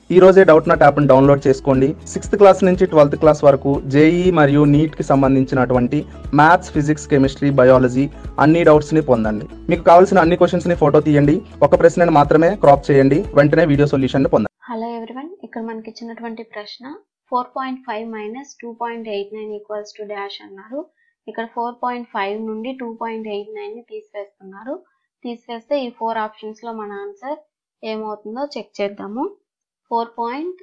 ఈ రోజే Doubtnut యాప్ని డౌన్లోడ్ చేసుకోండి సిక్స్త్ క్లాస్ నుంచి ట్వెల్త్ క్లాస్ వరకు జేఈ మరియు నీట్కి సంబంధించినటువంటి మ్యాథ్స్ ఫిజిక్స్ కెమిస్ట్రీ బయాలజీ అన్ని డౌట్స్ని పొందండి మీకు కావాల్సిన అన్ని క్వశ్చన్స్ని ఫోటో తీయండి ఒక ప్రశ్నను మాత్రమే క్రాప్ చేయండి వెంటనే వీడియో సొల్యూషన్ పొందండి హలో ఎవ్రీవన్ ఇక్కడ మనకి ఇచ్చినటువంటి ప్రశ్న four point five minus two point eight nine equals to dash అన్నారు ఇక్కడ ఫోర్ పాయింట్ ఫైవ్ నుండి టూ పాయింట్ ఎయిట్ నైన్ ని తీసివేస్తున్నారు తీసివేస్తే ఈ ఫోర్ ఆప్షన్స్ లో మన ఆన్సర్ ఏమవుతుందో చెక్ చేద్దాము four point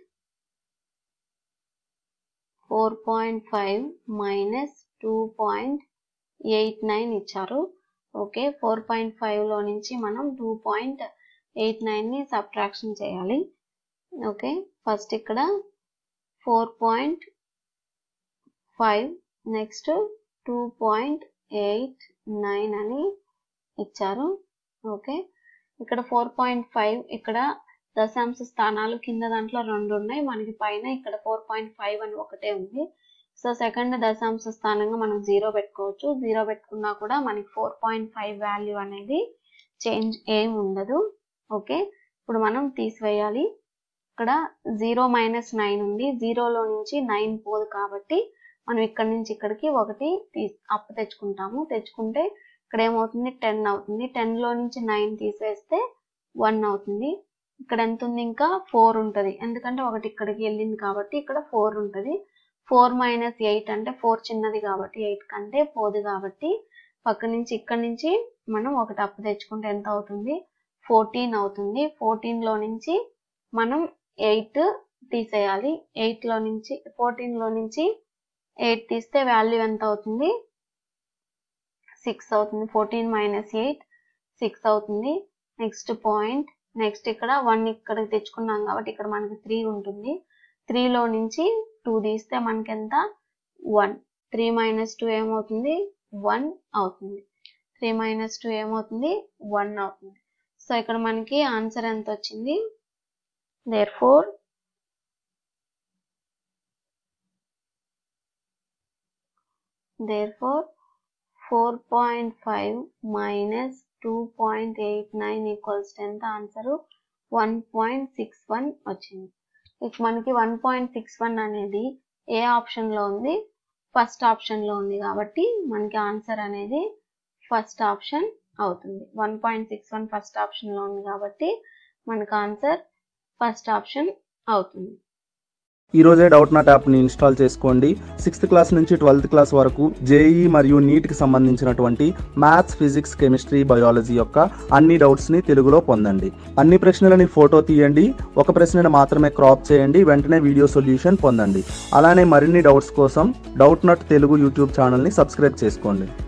four point five minus two point eight nine ఇచ్చారు ఓకే ఫోర్ పాయింట్ ఫైవ్ లో నుంచి మనం టూ పాయింట్ ఎయిట్ నైన్ ని సబ్ట్రాక్షన్ చేయాలి ఓకే ఫస్ట్ ఇక్కడ four point five next two point eight nine అని ఇచ్చారు ఓకే ఇక్కడ ఫోర్ పాయింట్ ఫైవ్ ఇక్కడ దశాంశ స్థానాలు కింద దాంట్లో రెండు ఉన్నాయి మనకి పైన ఇక్కడ ఫోర్ పాయింట్ ఫైవ్ అని ఒకటే ఉంది సో సెకండ్ దశాంశ స్థానంగా మనం జీరో పెట్టుకోవచ్చు జీరో పెట్టుకున్నా కూడా మనకి ఫోర్ పాయింట్ ఫైవ్ వాల్యూ అనేది చేంజ్ ఏం ఉండదు ఓకే ఇప్పుడు మనం తీసివేయాలి ఇక్కడ జీరో మైనస్ నైన్ ఉంది జీరోలో నుంచి నైన్ పోదు కాబట్టి మనం ఇక్కడ నుంచి ఇక్కడికి ఒకటి తీ అప్పు తెచ్చుకుంటాము తెచ్చుకుంటే ఇక్కడ ఏమవుతుంది టెన్ అవుతుంది టెన్ లో నుంచి నైన్ తీసేస్తే వన్ అవుతుంది ఇక్కడ ఎంత ఉంది ఇంకా ఫోర్ ఉంటుంది ఎందుకంటే ఒకటి ఇక్కడికి వెళ్ళింది కాబట్టి ఇక్కడ ఫోర్ ఉంటుంది ఫోర్ మైనస్ ఎయిట్ అంటే ఫోర్ చిన్నది కాబట్టి ఎయిట్ కంటే పోదు కాబట్టి పక్క నుంచి ఇక్కడ నుంచి మనం ఒకటి అప్పు తెచ్చుకుంటే ఎంత అవుతుంది ఫోర్టీన్ అవుతుంది ఫోర్టీన్ లో నుంచి మనం ఎయిట్ తీసేయాలి ఎయిట్ లో నుంచి ఫోర్టీన్ లో నుంచి ఎయిట్ తీస్తే వాల్యూ ఎంత అవుతుంది సిక్స్ అవుతుంది ఫోర్టీన్ మైనస్ ఎయిట్ సిక్స్ అవుతుంది నెక్స్ట్ పాయింట్ నెక్స్ట్ ఇక్కడ వన్ ఇక్కడికి తెచ్చుకున్నాం కాబట్టి ఇక్కడ మనకి త్రీ ఉంటుంది త్రీలో నుంచి టూ తీస్తే మనకి ఎంత వన్ త్రీ మైనస్ టూ ఏమవుతుంది వన్ అవుతుంది త్రీ మైనస్ టూ ఏమవుతుంది వన్ అవుతుంది సో ఇక్కడ మనకి ఆన్సర్ ఎంత వచ్చింది therefore therefore 4.5 minus 2.89 equals to ఎంత ఆన్సర్ 1.61 వచ్చింది ఇక మనకి 1.61 అనేది ఏ ఆప్షన్ లో ఉంది ఫస్ట్ ఆప్షన్ లో ఉంది కాబట్టి మనకి ఆన్సర్ అనేది ఫస్ట్ ఆప్షన్ అవుతుంది 1.61 ఫస్ట్ ఆప్షన్ లో ఉంది కాబట్టి మనకు ఆన్సర్ ఫస్ట్ ఆప్షన్ అవుతుంది ఈ రోజే డౌట్ నాట్ యాప్ని ఇన్స్టాల్ చేసుకోండి సిక్స్త్ క్లాస్ నుంచి ట్వెల్త్ క్లాస్ వరకు జేఈ మరియు నీట్కి సంబంధించినటువంటి మ్యాథ్స్ ఫిజిక్స్ కెమిస్ట్రీ బయాలజీ యొక్క అన్ని డౌట్స్ని తెలుగులో పొందండి అన్ని ప్రశ్నలని ఫోటో తీయండి ఒక ప్రశ్నను మాత్రమే క్రాప్ చేయండి వెంటనే వీడియో సొల్యూషన్ పొందండి అలానే మరిన్ని డౌట్స్ కోసం డౌట్ నాట్ తెలుగు యూట్యూబ్ ఛానల్ని సబ్స్క్రైబ్ చేసుకోండి